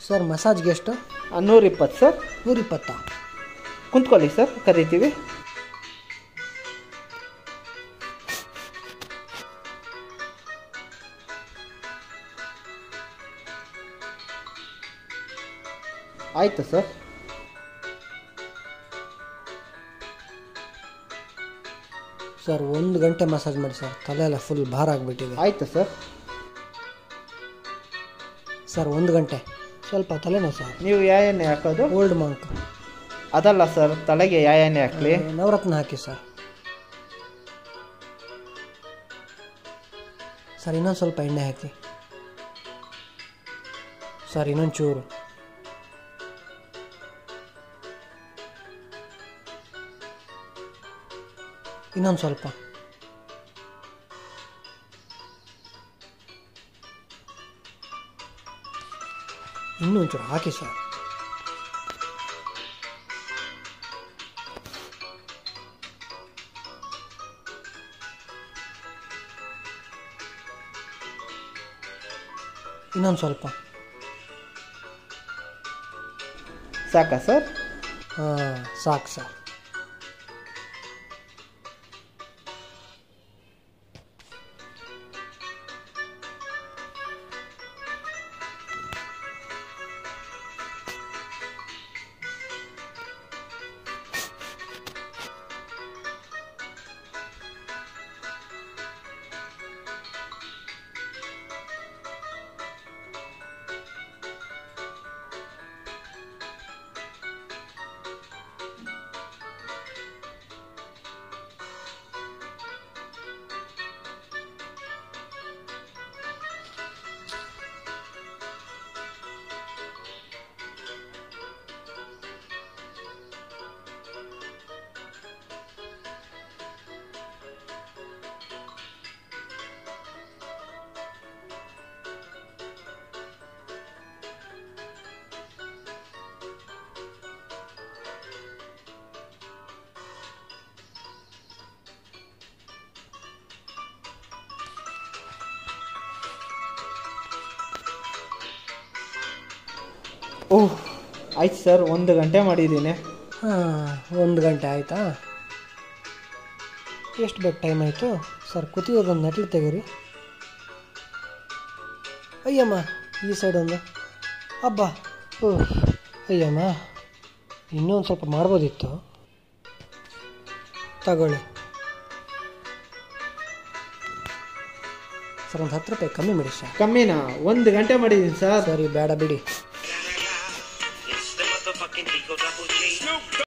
sir ಮಸಾಜ್ಗೆ ಎಷ್ಟು ನೂರಿಪ್ಪತ್ತು sir ನೂರಿಪ್ಪತ್ತಾ ಕುಂತ್ಕೊಳ್ಳಿ sir ಕರಿತೀವಿ ಆಯಿತು ಸರ್ ಸರ್ ಒಂದು ಗಂಟೆ ಮಸಾಜ್ ಮಾಡಿ ಸರ್ ತಲೆ ಎಲ್ಲ ಫುಲ್ ಭಾರ ಆಗಿಬಿಟ್ಟಿದೆ ಆಯಿತು ಸರ್ ಸರ್ ಒಂದು ಗಂಟೆ ಸ್ವಲ್ಪ ತಲೆನೋವು ಸರ್ ನೀವು ಯಾವ ಎಣ್ಣೆ ಹಾಕೋದು ಓಲ್ಡ್ ಮಂಕ್ ಅದಲ್ಲ ಸರ್ ತಲೆಗೆ ಯಾವ ಎಣ್ಣೆ ಹಾಕ್ಲಿ ನವರತ್ನ ಹಾಕಿ ಸರ್ ಸರ್ ಇನ್ನೊಂದು ಸ್ವಲ್ಪ ಎಣ್ಣೆ ಹಾಕಿ ಸರ್ ಇನ್ನೊಂದು ಚೂರು ಇನ್ನೊಂದು ಸ್ವಲ್ಪ ಇನ್ನೂ ಒಂಚೂರು ಹಾಕಿ ಸರ್ ಇನ್ನೊಂದು ಸ್ವಲ್ಪ ಸಾಕಾ ಸರ್ ಹಾಂ ಸಾಕು ಸರ್ ಓಹ್ ಆಯ್ತು ಸರ್ ಒಂದು ಗಂಟೆ ಮಾಡಿದ್ದೀನಿ ಹಾಂ ಒಂದು ಗಂಟೆ ಆಯಿತಾ ಎಷ್ಟು ಬೇಕು ಟೈಮ್ ಆಯಿತು ಸರ್ ಕೂತಿರೋದೊಂದು ನೆಟ್ಲು ತೆಗೀರಿ ಅಯ್ಯಮ್ಮ ಈ ಸೈಡ್ ಒಂದು ಅಬ್ಬ ಓ ಅಯ್ಯಮ್ಮ ಇನ್ನೊಂದು ಸ್ವಲ್ಪ ಮಾಡ್ಬೋದಿತ್ತು ತಗೊಳ್ಳಿ ಸರ್ ಒಂದು ಹತ್ತು ರೂಪಾಯಿ ಕಮ್ಮಿ ಮಾಡಿ ಸರ್ ಕಮ್ಮಿನಾ ಒಂದು ಗಂಟೆ ಮಾಡಿದ್ದೀನಿ ಸರ್ ಸರಿ ಬೇಡ ಬಿಡಿ